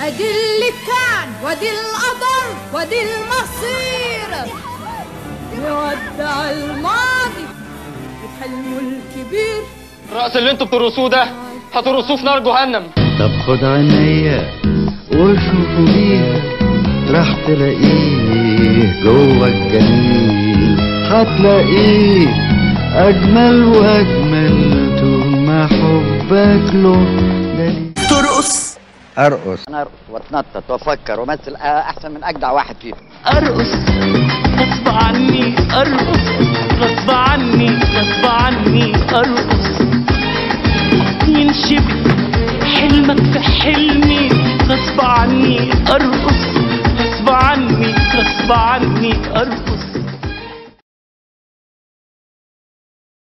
ادي اللي كان وادي القدر وادي المصير يودع الماضي وحلمه الكبير الرقص اللي انتوا بترقصوه ده هترقصوه في نار جهنم طب خد عينيا وشوفوا بيها راح تلاقيه جوه الجميل هتلاقيه اجمل واجمل طول ما حبك له دليل ترقص ارقص انا ارقص واتنطط وافكر وامثل احسن من اجدع واحد فيهم ارقص غصب عني ارقص غصب عني غصب عني ارقص ينشبك حلمك في حلمي غصب عني ارقص غصب عني غصب عني ارقص